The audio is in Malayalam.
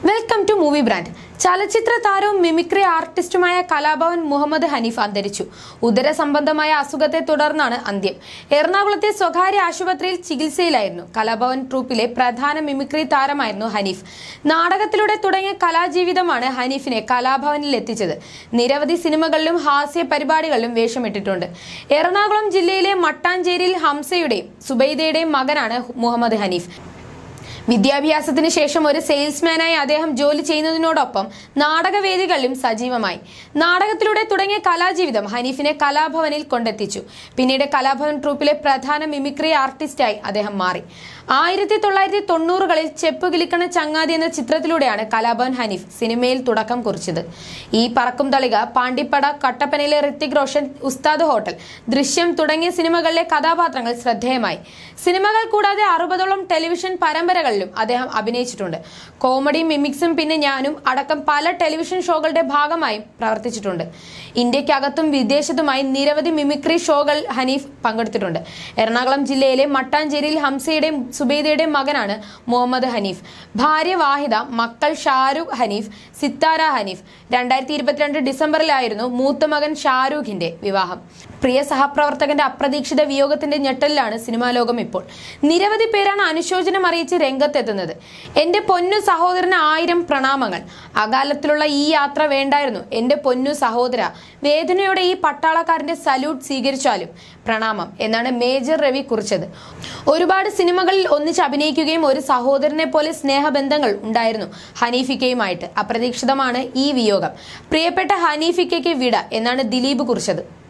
വെൽക്കം ടു മൂവി ബ്രാൻഡ് ചലച്ചിത്ര താരവും മിമിക്രി ആർട്ടിസ്റ്റുമായ കലാഭവൻ മുഹമ്മദ് ഹനീഫ് അന്തരിച്ചു ഉദര സംബന്ധമായ അസുഖത്തെ തുടർന്നാണ് അന്ത്യം എറണാകുളത്തെ സ്വകാര്യ ആശുപത്രിയിൽ ചികിത്സയിലായിരുന്നു കലാഭവൻ ട്രൂപ്പിലെ പ്രധാന മിമിക്രി താരമായിരുന്നു ഹനീഫ് നാടകത്തിലൂടെ തുടങ്ങിയ കലാജീവിതമാണ് ഹനീഫിനെ കലാഭവനിൽ എത്തിച്ചത് നിരവധി സിനിമകളിലും ഹാസ്യ പരിപാടികളിലും വേഷമിട്ടിട്ടുണ്ട് എറണാകുളം ജില്ലയിലെ മട്ടാഞ്ചേരിയിൽ ഹംസയുടെയും സുബൈദയുടെയും മകനാണ് മുഹമ്മദ് ഹനീഫ് വിദ്യാഭ്യാസത്തിന് ശേഷം ഒരു സെയിൽസ്മാനായി അദ്ദേഹം ജോലി ചെയ്യുന്നതിനോടൊപ്പം നാടകവേദികളിലും സജീവമായി നാടകത്തിലൂടെ തുടങ്ങിയ കലാജീവിതം ഹനീഫിനെ കലാഭവനിൽ കൊണ്ടെത്തിച്ചു പിന്നീട് കലാഭവൻ ട്രൂപ്പിലെ പ്രധാന മിമിക്രി ആർട്ടിസ്റ്റായി അദ്ദേഹം മാറി ആയിരത്തി തൊള്ളായിരത്തി തൊണ്ണൂറുകളിൽ ചെപ്പ് കിളിക്കണ ചങ്ങാതി എന്ന ചിത്രത്തിലൂടെയാണ് കലാഭവൻ ഹനീഫ് സിനിമയിൽ തുടക്കം കുറിച്ചത് ഈ പറക്കും തളിക പാണ്ടിപ്പട കട്ടപ്പനയിലെ ഋത്തിക് റോഷൻ ഉസ്താദ് ഹോട്ടൽ ദൃശ്യം തുടങ്ങിയ സിനിമകളിലെ കഥാപാത്രങ്ങൾ ശ്രദ്ധേയമായി സിനിമകൾ കൂടാതെ അറുപതോളം ടെലിവിഷൻ പരമ്പരകളിലും അദ്ദേഹം അഭിനയിച്ചിട്ടുണ്ട് കോമഡി മിമിക്സും പിന്നെ ഞാനും അടക്കം പല ടെലിവിഷൻ ഷോകളുടെ ഭാഗമായും പ്രവർത്തിച്ചിട്ടുണ്ട് ഇന്ത്യക്കകത്തും വിദേശത്തുമായി നിരവധി മിമിക്രി ഷോകൾ ഹനീഫ് പങ്കെടുത്തിട്ടുണ്ട് എറണാകുളം ജില്ലയിലെ മട്ടാഞ്ചേരിയിൽ ഹംസയുടെയും സുബൈദയുടെയും മകനാണ് മുഹമ്മദ് ഹനീഫ് ഭാര്യ വാഹിദ മക്കൾ ഷാരൂഖ് ഹനീഫ് സിത്താര ഹനീഫ് രണ്ടായിരത്തി ഇരുപത്തിരണ്ട് ഡിസംബറിലായിരുന്നു മൂത്ത മകൻ ഷാരൂഖിന്റെ വിവാഹം പ്രിയ സഹപ്രവർത്തകന്റെ അപ്രതീക്ഷിത വിയോഗത്തിന്റെ ഞെട്ടലിലാണ് സിനിമാ ലോകം ഇപ്പോൾ നിരവധി പേരാണ് അനുശോചനം അറിയിച്ച് രംഗത്തെത്തുന്നത് എന്റെ പൊന്നു സഹോദരന് ആയിരം പ്രണാമങ്ങൾ അകാലത്തിലുള്ള ഈ യാത്ര വേണ്ടായിരുന്നു എന്റെ പൊന്നു സഹോദര വേദനയോടെ ഈ പട്ടാളക്കാരന്റെ സല്യൂട്ട് സ്വീകരിച്ചാലും പ്രണാമം എന്നാണ് മേജർ രവി കുറിച്ചത് ഒരുപാട് സിനിമകളിൽ ഒന്നിച്ച് അഭിനയിക്കുകയും ഒരു സഹോദരനെ പോലെ സ്നേഹബന്ധങ്ങൾ ഉണ്ടായിരുന്നു ഹനീഫിക്കയുമായിട്ട് അപ്രതീക്ഷിതമാണ് ഈ വിയോഗം പ്രിയപ്പെട്ട ഹനീഫിക്കയ്ക്ക് വിട എന്നാണ് ദിലീപ് കുറിച്ചത്